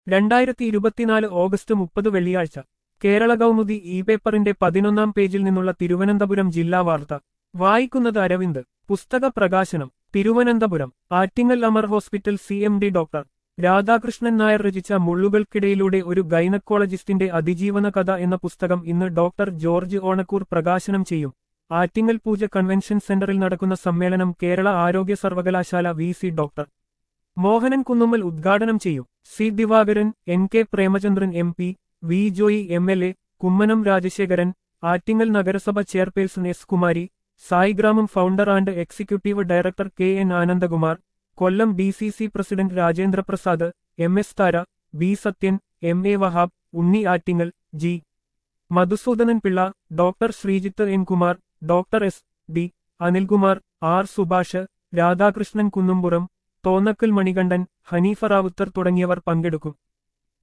രണ്ടായിരത്തി ഇരുപത്തിനാല് ഓഗസ്റ്റ് മുപ്പത് വെള്ളിയാഴ്ച കേരള കൗമുദി ഇ പേപ്പറിന്റെ പതിനൊന്നാം പേജിൽ നിന്നുള്ള തിരുവനന്തപുരം ജില്ലാ വാർത്ത വായിക്കുന്നത് അരവിന്ദ് പുസ്തക പ്രകാശനം Thiruvananthapuram Attingal Amar hospital C M D doctor Radhakrishnan Nair രചിച്ച മുള്ളുകൾക്കിടയിലൂടെ ഒരു ഗൈനക്കോളജിസ്റ്റിന്റെ അതിജീവന കഥ എന്ന പുസ്തകം ഇന്ന് ഡോക്ടർ ജോർജ് ഓണക്കൂർ പ്രകാശനം ചെയ്യും ആറ്റിങ്ങൽ പൂജ കൺവെൻഷൻ സെന്ററിൽ നടക്കുന്ന സമ്മേളനം കേരള ആരോഗ്യ സർവകലാശാല V C doctor Mohanan Kunnummal ഉദ്ഘാടനം ചെയ്യും C Divakaran N K Premachandran M P V Joy M L A Kummanam Rajasekharan Attingal നഗരസഭ chairperson S Kumari Saigramam founder and executive director K N Anandakumar Kollam D C C president Rajendraprasad M S Thara B Sathyan M A Wahab Unni Attingal G Madhusoodanan Pillai doctor Sreejith N Kumar doctor S D Anilkumar R Subhash Radhakrishnan Kunnumpuram Thonnakkal Manikandan Haneefa Rawther തുടങ്ങിയവർ പങ്കെടുക്കും